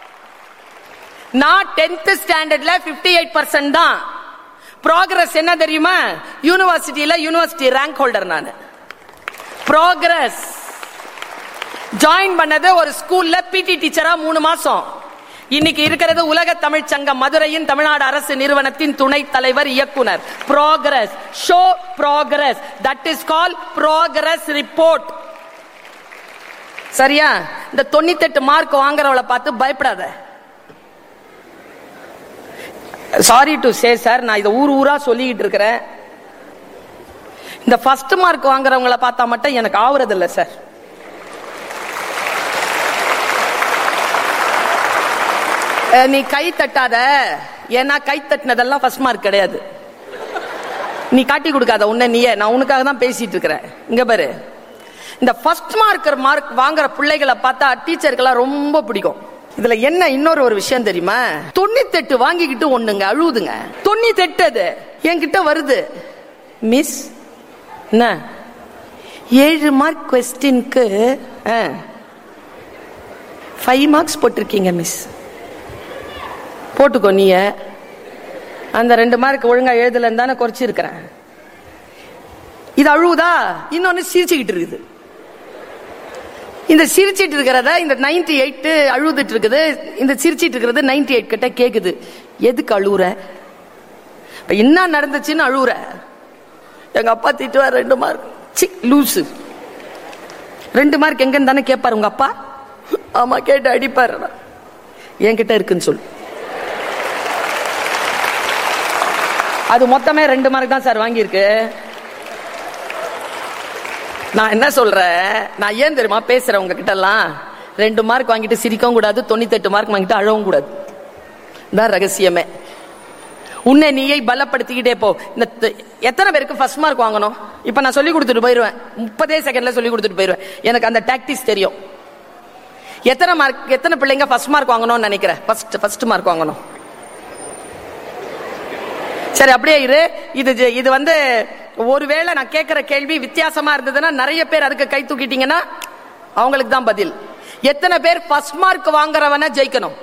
நான் டென்த் ஸ்டாண்டர்ட்ல பிப்டி எயிட் பர்சன்ட் தான் ப்ராக்ரஸ் என்ன தெரியுமா யூனிவர்சிட்டியில யூனிவர்சிட்டி ரேங்க் ஹோல்டர் நான் ப்ராக்ரஸ் ஜாயின் பண்ணது ஒரு ஸ்கூல்ல பிடி டீச்சரா மூணு மாசம் இன்னைக்கு இருக்கிறது உலக தமிழ் சங்கம் மதுரையின் தமிழ்நாடு அரசு நிறுவனத்தின் துணைத் தலைவர் இயக்குனர் progress show progress that is call progress report சரியா இந்த தொண்ணூத்தெட்டு மார்க் வாங்குறவளை பார்த்து பயப்படாத சாரி டு சே சார் நான் இதை ஊர் ஊரா சொல்லிக்கிட்டு இருக்கிறேன் இந்த ஃபர்ஸ்ட் மார்க் வாங்குறவங்கள பார்த்தா மட்டும் எனக்கு ஆகுறது இல்லை சார் அஹ், நீ கை தட்டாத ஏன்னா கை தட்டினதெல்லாம் ஃபர்ஸ்ட் மார்க் கிடையாது நீ காட்டி கொடுக்காத உன்னை நீயே நான் உனக்காக தான் பேசிட்டு இருக்கிறேன் இங்க பாரு இந்த ஃபர்ஸ்ட் மார்க்கர் மார்க் வாங்குற பிள்ளைகளை பார்த்தா டீச்சருக்கெல்லாம் ரொம்ப பிடிக்கும் இதுல என்ன இன்னொரு ஒரு விஷயம் தெரியுமா தொண்ணூத்தெட்டு வாங்கிக்கிட்டு ஒண்ணுங்க அழுவுதுங்க தொண்ணூத்தெட்டு அது என்கிட்ட வருது மிஸ் என்ன ஏழு மார்க் கொஸ்டின்க்கு ஃபைவ் மார்க்ஸ் போட்டிருக்கீங்க மிஸ் போட்டுக்கோ நீய அந்த ரெண்டு மார்க் ஒழுங்கா எழுதலன்னு தானே குறைச்சிருக்கிறேன் இது அழுவுதா இன்னொன்னு சிரிச்சுக்கிட்டு இருக்குது இந்த சிரிச்சிட்டு இருக்கிறத இந்த நைன்டி எயிட் அழுதுட்டு இருக்குது இந்த சிரிச்சிட்டு இருக்கிறது நைன்டி எயிட் கிட்ட கேக்குது எதுக்கு அழுவுற இப்ப என்ன நடந்துச்சுன்னு அழுவுற எங்க அப்பா திட்டுவார் ரெண்டு மார்க் சி லூசு ரெண்டு மார்க் எங்கன்னு தானே கேட்பாரு உங்க அப்பா ஆமா கேட்டு அடிப்பாரு என்கிட்ட இருக்குன்னு சொல்லு அது மொத்தமே ரெண்டு மார்க் தான் சார் வாங்கியிருக்கு நான் என்ன சொல்றேன் நான் ஏன் தெரியுமா பேசுறேன் உங்ககிட்ட எல்லாம் ரெண்டு மார்க் வாங்கிட்டு சிரிக்கவும் கூடாது தொண்ணூத்தெட்டு மார்க் வாங்கிட்டு அழவும் கூடாது தான் ரகசியமே உன்னை நீயை பலப்படுத்திக்கிட்டே போ இந்த த- எத்தனை பேருக்கு ஃபர்ஸ்ட் மார்க் வாங்கணும் இப்ப நான் சொல்லி கொடுத்துட்டு போயிருவேன் முப்பதே செகண்ட்ல சொல்லி கொடுத்துட்டு போயிருவேன் எனக்கு அந்த டாக்டிஸ் தெரியும் எத்தனை மார்க் எத்தனை பிள்ளைங்க ஃபர்ஸ்ட் மார்க் வாங்கணும்னு நினைக்கிறேன் ஃபர்ஸ்ட் ஃபர்ஸ்ட் மார்க் வாங்கணும் சரி அப்படியே இரு இது ஜெ- இது வந்து ஒருவேளை நான் கேட்கிற கேள்வி வித்தியாசமா இருந்ததுன்னா நிறைய பேர் அதுக்கு கை தூக்கிட்டீங்கன்னா அவங்களுக்கு தான் பதில் எத்தனை பேர் ஃபர்ஸ்ட் மார்க் வாங்குறவன ஜெயிக்கணும்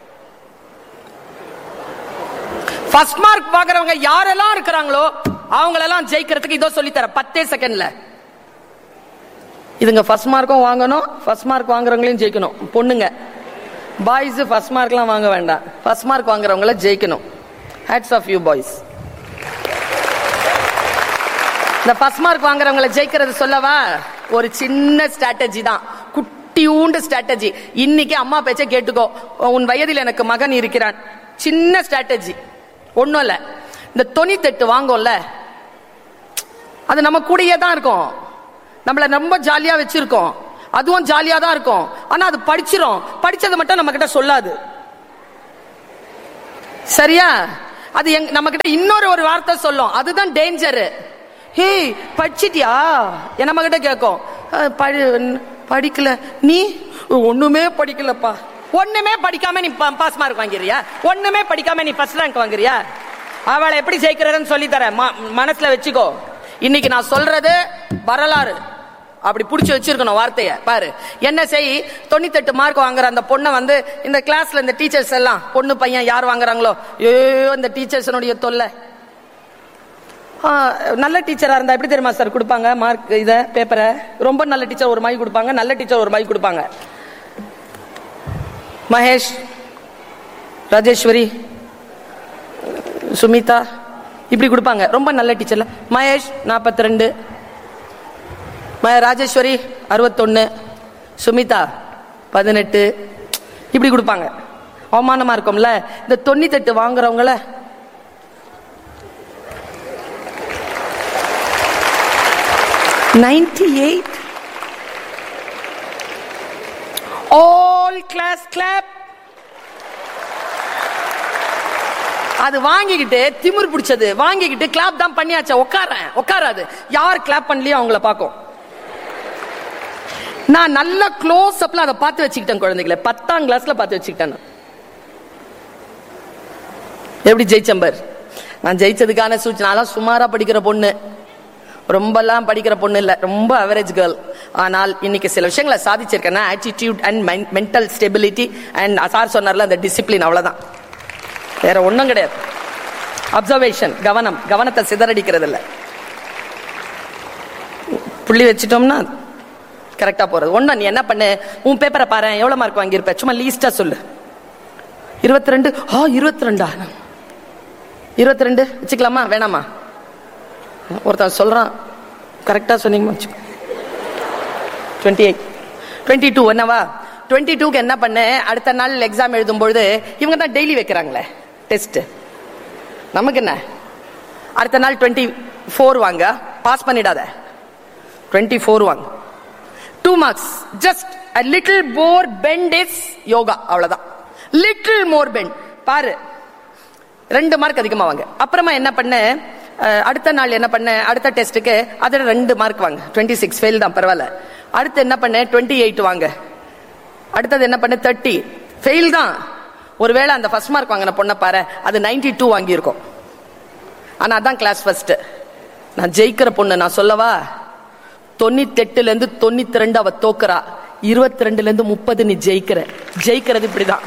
ஃபர்ஸ்ட் மார்க் வாங்குறவங்க யாரெல்லாம் இருக்கிறாங்களோ அவங்களெல்லாம் ஜெயிக்கிறதுக்கு இதோ சொல்லி தரேன் பத்தே செகண்ட்ல இதுங்க ஃபர்ஸ்ட் மார்க்கும் வாங்கணும் ஃபர்ஸ்ட் மார்க் வாங்குறவங்களையும் ஜெயிக்கணும் பொண்ணுங்க பாய்ஸ் ஃபர்ஸ்ட் மார்க்லாம் வாங்க வேண்டாம் ஃபர்ஸ்ட் மார்க் வாங்குறவங்கள ஜெயிக்கணும் ஹேட்ஸ் ஆஃப் யூ பாய்ஸ் இந்த ஃபர்ஸ்ட் மார்க் வாங்குறவங்கள ஜெயிக்கிறது சொல்லவா ஒரு சின்ன ஸ்ட்ராட்டஜி தான் குட்டியூண்டு ஸ்ட்ராட்டஜி இன்னைக்கு அம்மா பேச்ச கேட்டுக்கோ உன் வயதில் எனக்கு மகன் இருக்கிறான் சின்ன ஸ்ட்ராட்டஜி ஒண்ணும் இல்ல இந்த தொண்ணூத்தெட்டு வாங்கும்ல அது நம்ம கூடயே தான் இருக்கும் நம்மள ரொம்ப ஜாலியா வச்சிருக்கோம் அதுவும் ஜாலியா தான் இருக்கும் ஆனா அது படிச்சிரும் படிச்சதை மட்டும் நம்ம கிட்ட சொல்லாது சரியா அது எங் நம்ம கிட்ட இன்னொரு ஒரு வார்த்தை சொல்லும் அதுதான் டேஞ்சர் ஹே படிச்சிட்டியா என் நம்ம கிட்ட கேட்கும் "அஹ், படி- படிக்கல நீ ஒண்ணுமே படிக்கலப்பா ஒண்ணுமே படிக்காம நீ பாஸ் மார்க் வாங்கிறியா ஒண்ணுமே படிக்காம நீ ஃபர்ஸ்ட் ரேங்க் வாங்குறியா அவளை எப்படி ஜெயிக்கிறதுன்னு சொல்லி தரேன் ம- மனசுல வச்சுக்கோ இன்னைக்கு நான் சொல்றது வரலாறு அப்படி புடிச்சு வச்சிருக்கணும் வார்த்தைய பாரு என்ன செய் தொண்ணூத்தெட்டு மார்க் வாங்குற அந்த பொண்ணை வந்து இந்த கிளாஸ்ல இந்த டீச்சர்ஸ் எல்லாம் பொண்ணு பையன் யார் வாங்குறாங்களோ ஐயோ இந்த டீச்சர்ஸனுடைய தொல்லை ஆ, நல்ல டீச்சரா இருந்தா எப்படி தெரியுமா சார் கொடுப்பாங்க மார்க் இத பேப்பரை ரொம்ப நல்ல டீச்சர் ஒரு மைக் கொடுப்பாங்க நல்ல டீச்சர் ஒரு மைக் கொடுப்பாங்க மகேஷ் ராஜேஸ்வரி சுமிதா இப்படி கொடுப்பாங்க ரொம்ப நல்ல டீச்சர்ல மகேஷ் நாற்பத்தி ரெண்டு ராஜேஸ்வரி அறுபத்தொன்னு சுமிதா பதினெட்டு இப்படி கொடுப்பாங்க அவமானமா இருக்கும்ல இந்த தொண்ணூத்தெட்டு வாங்குறவங்கள ninety eight all class clap அது வாங்கிக்கிட்டு திமிர் பிடிச்சது வாங்கிக்கிட்டு கிளாப் தான் பண்ணியாச்சா உட்காரேன் உட்காராது யார் கிளாப் பண்ணலையோ அவங்கள பார்க்கும் நான் நல்ல க்ளோஸ் அப்ல அதை பார்த்து வச்சுக்கிட்டேன் குழந்தைகளை பத்தாம் கிளாஸ்ல பார்த்து வச்சுக்கிட்டேன் நான். எப்படி ஜெயிச்சம்பர் நான் ஜெயிச்சதுக்கான சூச்சனாலாம் சுமாரா படிக்கிற பொண்ணு ரொம்பலாம் படிக்கிற பொண்ணு இல்ல ரொம்ப அவரேஜ் கேர்ள் ஆனால் இன்னைக்கு சில விஷயங்களை சாதிச்சிருக்கேன்னா attitude and mental stability and sir சொன்னார்ல அந்த டிசிப்ளின் அவ்வளவுதான் வேற ஒண்ணும் கிடையாது அப்சர்வேஷன் கவனம் கவனத்தை சிதறடிக்கிறது இல்ல புள்ளி வச்சிட்டோம்னா கரெக்டா போறது ஒண்ணு நீ என்ன பண்ணு உன் பேப்பரை பாரு எவ்வளவு மார்க் வாங்கியிருப்ப சும்மா லீஸ்டா சொல்லு இருபத்தி ரெண்டு ஆ இருபத்தி ரெண்டா இருபத்தி ரெண்டு வச்சுக்கலாமா வேணாமா ஒருத்தன் சொல்றான் கரெக்டா சொன்னீங்கம்மா வச்சுக்கோ டுவெண்ட்டி எயிட் டுவெண்ட்டி டூ என்னவா டுவெண்ட்டி டூக்கு என்ன பண்ண அடுத்த நாள் எக்ஸாம் எழுதும் பொழுது இவங்க தான் டெய்லி வைக்கிறாங்களே டெஸ்ட் நமக்கு என்ன அடுத்த நாள் டுவெண்ட்டி ஃபோர் வாங்க பாஸ் பண்ணிடாத டுவெண்ட்டி ஃபோர் வாங்க two marks just a little more bend is yoga அவ்வளவுதான் லிட்டில் மோர் பெண்ட் பாரு ரெண்டு மார்க் அதிகமா வாங்க அப்புறமா என்ன பண்ண அஹ், அடுத்த நாள் என்ன பண்ண அடுத்த டெஸ்ட்டுக்கு அதுல ரெண்டு மார்க் வாங்க டுவெண்ட்டி சிக்ஸ் ஃபெயில் தான் பரவாயில்ல அடுத்து என்ன பண்ண டுவெண்ட்டி எயிட் வாங்க அடுத்தது என்ன பண்ண தேர்ட்டி ஃபெயில் தான் ஒருவேளை அந்த ஃபர்ஸ்ட் மார்க் வாங்கின பொண்ணை பாரு அது நைன்டி டூ வாங்கியிருக்கோம் ஆனா அதான் கிளாஸ் ஃபர்ஸ்ட் நான் ஜெயிக்கிற பொண்ணு நான் சொல்லவா தொண்ணூத்தெட்டுல இருந்து தொண்ணூத்தி ரெண்டு அவ தோக்குறா இருபத்தி ரெண்டுல இருந்து முப்பது நீ ஜெயிக்கிற ஜெயிக்கிறது இப்படிதான்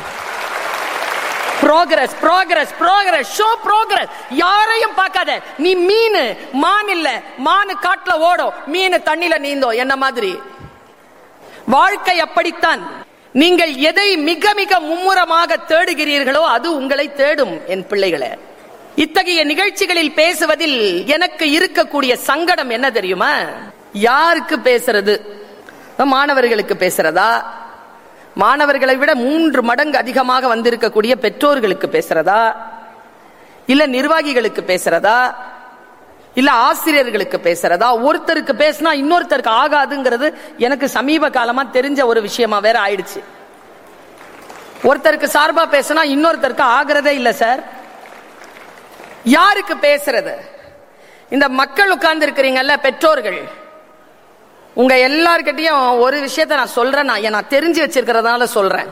progress progress progress show progress யாரையும் பார்க்காத நீ மீன் மான் இல்ல மானு காட்டுல ஓடும் மீன் தண்ணில நீந்தோம் என்ன மாதிரி வாழ்க்கை அப்படித்தான் நீங்கள் எதை மிக மிக மும்முரமாக தேடுகிறீர்களோ அது உங்களை தேடும் என் பிள்ளைகளே இத்தகைய நிகழ்ச்சிகளில் பேசுவதில் எனக்கு இருக்கக்கூடிய சங்கடம் என்ன தெரியுமா யாருக்கு பேசுறது மாணவர்களுக்கு பேசுறதா மாணவர்களை விட மூன்று மடங்கு அதிகமாக வந்திருக்கக்கூடிய பெற்றோர்களுக்கு பேசுறதா இல்ல நிர்வாகிகளுக்கு பேசுறதா இல்ல ஆசிரியர்களுக்கு பேசுறதா ஒருத்தருக்கு பேசினா இன்னொருத்தருக்கு ஆகாதுங்கிறது எனக்கு சமீப காலமா தெரிஞ்ச ஒரு விஷயமா வேற ஆயிடுச்சு ஒருத்தருக்கு சார்பா பேசினா இன்னொருத்தருக்கு ஆகிறதே இல்ல சார் யாருக்கு பேசுறது இந்த மக்கள் உட்கார்ந்து இருக்கிறீங்கல்ல பெற்றோர்கள் உங்க எல்லார்கிட்டயும் ஒரு விஷயத்த நான் சொல்றேன் நான் நான் தெரிஞ்சு வச்சிருக்கிறதுனால சொல்றேன்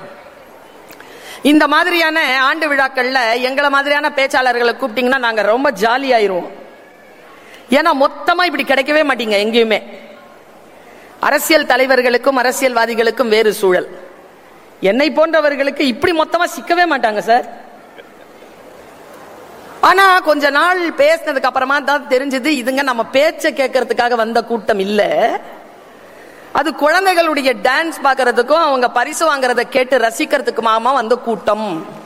இந்த மாதிரியான ஆண்டு விழாக்கள்ல எங்களை மாதிரியான பேச்சாளர்களை கூப்பிட்டீங்கன்னா நாங்க ரொம்ப ஜாலி ஆயிருவோம் ஏன்னா மொத்தமா இப்படி கிடைக்கவே மாட்டீங்க எங்கேயுமே அரசியல் தலைவர்களுக்கும் அரசியல்வாதிகளுக்கும் வேறு சூழல் என்னை போன்றவர்களுக்கு இப்படி மொத்தமா சிக்கவே மாட்டாங்க சார் ஆனா கொஞ்ச நாள் பேசினதுக்கு அப்புறமா தான் தெரிஞ்சது இதுங்க நம்ம பேச்ச கேட்கறதுக்காக வந்த கூட்டம் இல்ல அது குழந்தைகளுடைய டான்ஸ் பார்க்கறதுக்கும் அவங்க பரிசு வாங்குறத கேட்டு ரசிக்கிறதுக்குமாமா வந்த கூட்டம்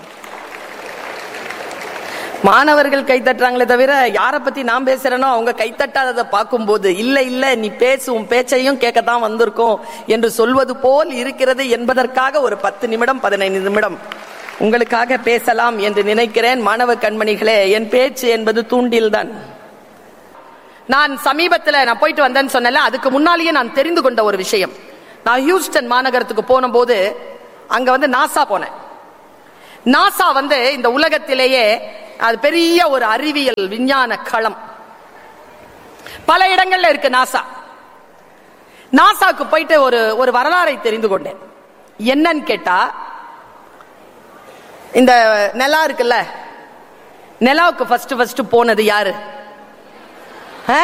மாணவர்கள் கைத்தட்டுறாங்களே தவிர யாரை பத்தி நான் பேசுறேனோ அவங்க கைத்தட்டாததை பார்க்கும்போது இல்ல இல்ல நீ பேசு உன் பேச்சையும் கேட்கத்தான் வந்திருக்கோம் என்று சொல்வது போல் இருக்கிறது என்பதற்காக ஒரு பத்து நிமிடம் பதினைந்து நிமிடம் உங்களுக்காக பேசலாம் என்று நினைக்கிறேன் மாணவ கண்மணிகளே என் பேச்சு என்பது தூண்டில்தான் நான் சமீபத்தில் நான் போயிட்டு வந்தேன்னு சொன்னல அதுக்கு முன்னாலேயே நான் தெரிந்து கொண்ட ஒரு விஷயம் நான் ஹியூஸ்டன் மாநகரத்துக்கு போன போது அங்க வந்து நாசா போனேன் நாசா வந்து இந்த உலகத்திலேயே அது பெரிய ஒரு அறிவியல் விஞ்ஞான களம் பல இடங்கள்ல இருக்கு நாசா நாசாக்கு போயிட்டு ஒரு ஒரு வரலாறை தெரிந்து கொண்டேன் என்னன்னு கேட்டா இந்த நிலா இருக்குல்ல நிலாவுக்கு ஃபர்ஸ்ட் ஃபர்ஸ்ட் போனது யாரு ஆ?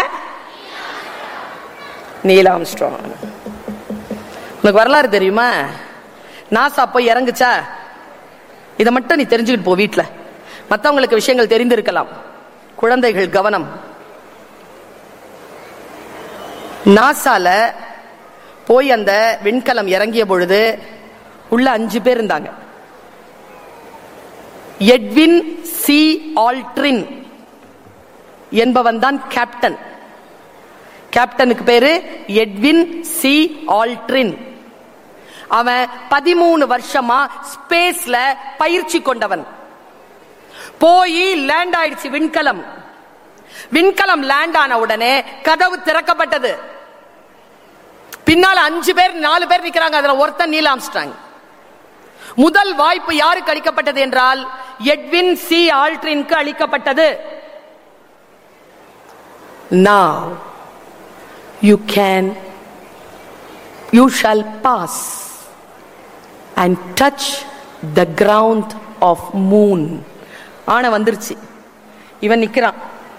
நீல் ஆம்ஸ்ட்ராங் உனக்கு வரலாறு தெரியுமா நாசா போய் இறங்குச்சா இதை மட்டும் நீ தெரிஞ்சுக்கிட்டு போ வீட்டில் மற்றவங்களுக்கு விஷயங்கள் தெரிந்திருக்கலாம் குழந்தைகள் கவனம் நாசால போய் அந்த விண்கலம் இறங்கிய பொழுது உள்ள அஞ்சு பேர் இருந்தாங்க எட்வின் சி ஆல்ட்ரின் என்பவன் தான் கேப்டன் கேப்டனுக்கு பேரு எட்வின் சி ஆல்ட்ரின் அவன் பதிமூணு வருஷமா ஸ்பேஸ்ல பயிற்சி கொண்டவன் போய் லேண்ட் ஆயிடுச்சு விண்கலம் விண்கலம் லேண்ட் ஆன உடனே கதவு திறக்கப்பட்டது பின்னால அஞ்சு பேர் நாலு பேர் நிக்கிறாங்க அதுல ஒருத்தன் நீல் ஆம்ஸ்ட்ராங் முதல் வாய்ப்பு யாருக்கு அளிக்கப்பட்டது என்றால் எட்வின் சி ஆல்ட்ரின்க்கு அளிக்கப்பட்டது now you can you shall pass and touch the ground of moon ஆன வந்துருச்சு இவன் நிக்கிறான்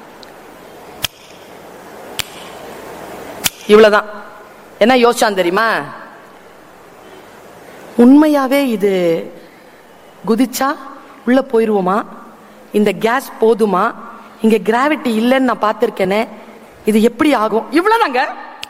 இவ்வளவுதான் என்ன யோசிச்சான் தெரியுமா உண்மையாவே இது குதிச்சா உள்ள போயிருவோமா இந்த கேஸ் போதுமா இங்க கிராவிட்டி இல்லைன்னு நான் பார்த்திருக்கேனே இது எப்படி ஆகும் இவ்வளவுதாங்க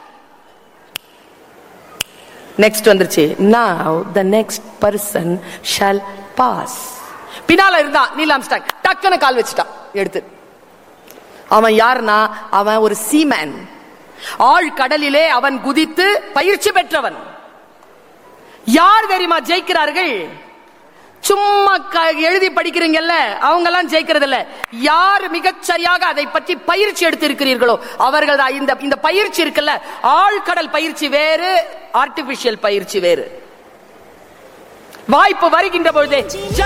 நெக்ஸ்ட் வந்துருச்சு now the next person shall pass பின்னால இருந்தான் நீலாம்ஸ்டாங் டக்குன்னு கால் வச்சுட்டான் எடுத்து அவன் யாருன்னா அவன் ஒரு சீமேன் ஆழ் கடலிலே அவன் குதித்து பயிற்சி பெற்றவன் யார் தெரியுமா ஜெயிக்கிறார்கள் சும்மா க- எழுதி படிக்கிறீங்கல்ல அவங்க எல்லாம் ஜெயிக்கிறது இல்ல யார் மிகச் சரியாக அதை பற்றி பயிற்சி எடுத்து இருக்கிறீர்களோ அவர்கள் தான் இந்த இந்த பயிற்சி இருக்குல்ல ஆழ்கடல் பயிற்சி வேறு ஆர்டிபிஷியல் பயிற்சி வேறு வாய்ப்பு வருகின்ற பொழுதே